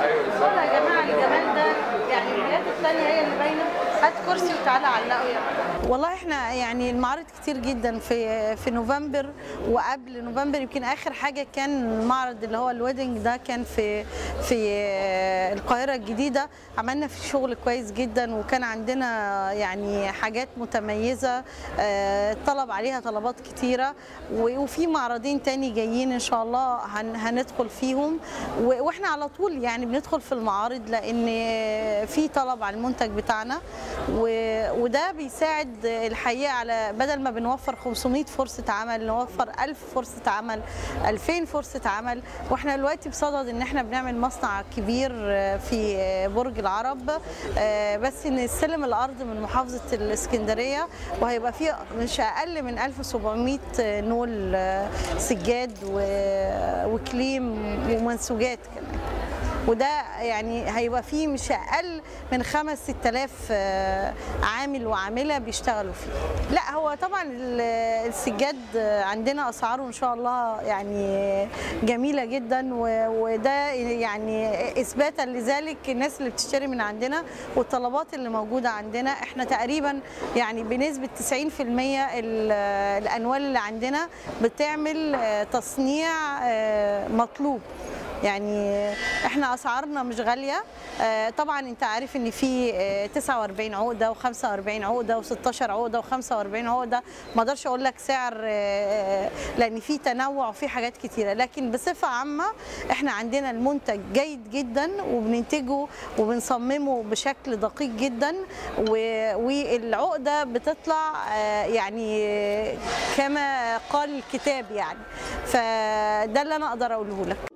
والله يا جماعه الجمال ده يعني البلاد الثانيه هي اللي باينه هات كرسي وتعالى علقه يا والله احنا يعني المعارض كتير جدا في في نوفمبر وقبل نوفمبر يمكن اخر حاجه كان المعرض اللي هو الويدنج ده كان في في القاهره الجديده عملنا فيه شغل كويس جدا وكان عندنا يعني حاجات متميزه آه، طلب عليها طلبات كتيره و- وفي معرضين تاني جايين ان شاء الله هن- هندخل فيهم و- واحنا على طول يعني بندخل في المعارض لان في طلب على المنتج بتاعنا و- وده بيساعد الحقيقه على بدل ما بنوفر 500 فرصه عمل نوفر 1000 فرصه عمل 2000 فرصه عمل واحنا دلوقتي بصدد ان احنا بنعمل مصنع كبير في برج العرب آه، بس نستلم الارض من محافظه الاسكندريه وهيبقى فيه مش اقل من 1700 نول آه، سجاد و- وكليم ومنسوجات كمان وده يعني هيبقى فيه مش اقل من 5 6000 آه، عامل وعامله بيشتغلوا فيه لا هو طبعا ال- السجاد عندنا اسعاره ان شاء الله يعني جميله جدا و- وده يعني اثباتا لذلك الناس اللي بتشتري من عندنا والطلبات اللي موجوده عندنا احنا تقريبا يعني بنسبه 90% ال- الانوال اللي عندنا بتعمل آه، تصنيع آه، مطلوب يعني احنا اسعارنا مش غاليه آه، طبعا انت عارف ان في آه، 49 عقده و45 عقده و16 عقده و45 عقده ما اقدرش اقول لك سعر آه، لان في تنوع وفي حاجات كتيره لكن بصفه عامه احنا عندنا المنتج جيد جدا وبننتجه وبنصممه بشكل دقيق جدا و- والعقده بتطلع آه، يعني كما قال الكتاب يعني فده اللي انا اقدر اقوله لك